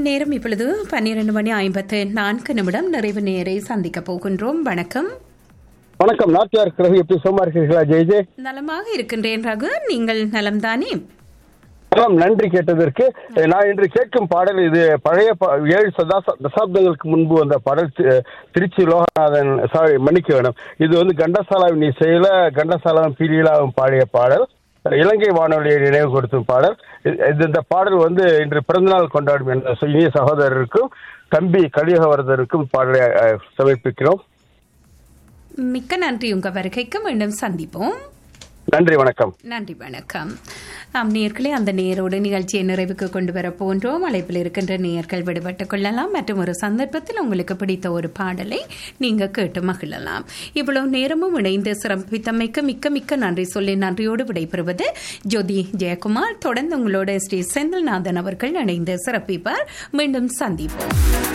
நேரம் இப்பொழுது பன்னிரண்டு மணி ஐம்பத்து நான்கு நிமிடம் நிறைவு நேரை சந்திக்க போகின்றோம் வணக்கம் வணக்கம் நாட்டியார் கிழகு எப்படி சும்மா இருக்கிறீர்களா ஜெய் ஜெய் நலமாக இருக்கின்றேன் ரகு நீங்கள் நலம்தானே நலம் நன்றி கேட்டதற்கு நான் இன்று கேட்கும் பாடல் இது பழைய பா- ஏழு சதாச- தசாப்தங்களுக்கு முன்பு வந்த பாடல் தி- திருச்சி லோகநாதன் சாரி மன்னிக்க வேணும் இது வந்து கண்டசாலாவின் இசையில கண்டசாலாவும் பீலீலாவும் பாடிய பாடல் இலங்கை வானொலியை நினைவு கொடுத்தும் பாடல் இது இது- இந்த பாடல் வந்து இன்று பிறந்தநாள் கொண்டாடும் என்ற இனிய சகோதரருக்கும் தம்பி கலியகவர்தருக்கும் பாடலை அஹ், சமர்ப்பிக்கிறோம் மிக்க நன்றி உங்க வருகைக்கு மீண்டும் சந்திப்போம் நன்றி வணக்கம் நன்றி வணக்கம் ஆம் நேர்களே அந்த நேரோடு நிகழ்ச்சியை நிறைவுக்கு கொண்டு வர போன்றோம் அழைப்பில் இருக்கின்ற நேர்கள் விடுபட்டுக் கொள்ளலாம் மற்றும் ஒரு சந்தர்ப்பத்தில் உங்களுக்கு பிடித்த ஒரு பாடலை நீங்க கேட்டு மகிழலாம் இவ்வளவு நேரமும் இணைந்து சிறப்பித்தமைக்கு மிக்க மிக்க நன்றி சொல்லி நன்றியோடு விடைபெறுவது ஜோதி ஜெயக்குமார் தொடர்ந்து உங்களோட ஸ்ரீ செந்தில்நாதன் அவர்கள் இணைந்து சிறப்பிப்பார் மீண்டும் சந்திப்போம்